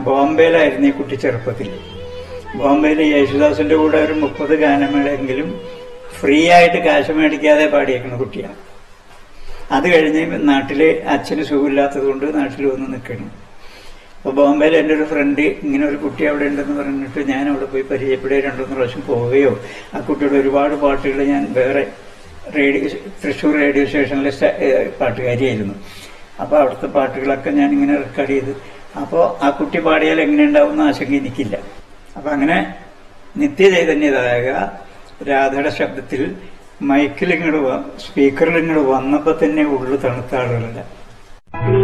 ബോംബെയിലായിരുന്നു ഈ കുട്ടി ചെറുപ്പത്തിൽ ബോംബെയിൽ യേശുദാസിന്റെ കൂടെ ഒരു മുപ്പത് ഗാനമേളെങ്കിലും ഫ്രീ ആയിട്ട് കാശ് മേടിക്കാതെ പാടിയേക്കുന്ന കുട്ടിയാണ് അത് കഴിഞ്ഞ് നാട്ടില് അച്ഛന് സുഖമില്ലാത്തത് കൊണ്ട് നാട്ടിൽ വന്ന് നിൽക്കണം അപ്പൊ ബോംബെയിൽ എൻ്റെ ഒരു ഫ്രണ്ട് ഇങ്ങനെ ഒരു കുട്ടി അവിടെ ഉണ്ടെന്ന് പറഞ്ഞിട്ട് ഞാൻ അവിടെ പോയി പരിചയപ്പെടുക രണ്ടു പ്രാവശ്യം പോവുകയോ ആ കുട്ടിയുടെ ഒരുപാട് പാട്ടുകൾ ഞാൻ വേറെ റേഡിയോ തൃശ്ശൂർ റേഡിയോ സ്റ്റേഷനിലെ സ്റ്റ- ഏഹ് പാട്ടുകാരിയായിരുന്നു അപ്പോൾ അവിടുത്തെ പാട്ടുകളൊക്കെ ഞാൻ ഇങ്ങനെ റെക്കോർഡ് ചെയ്ത് അപ്പോൾ ആ കുട്ടി പാടിയാൽ എങ്ങനെ ഉണ്ടാവുന്ന ആശങ്ക എനിക്കില്ല അപ്പൊ അങ്ങനെ നിത്യചൈതന്യതായ രാധയുടെ ശബ്ദത്തിൽ മൈക്കിൽ ഇങ്ങോട്ട് സ്പീക്കറിൽ ഇങ്ങോട്ട് വന്നപ്പോൾ തന്നെ ഉള്ളു തണുത്ത ആളുകളല്ല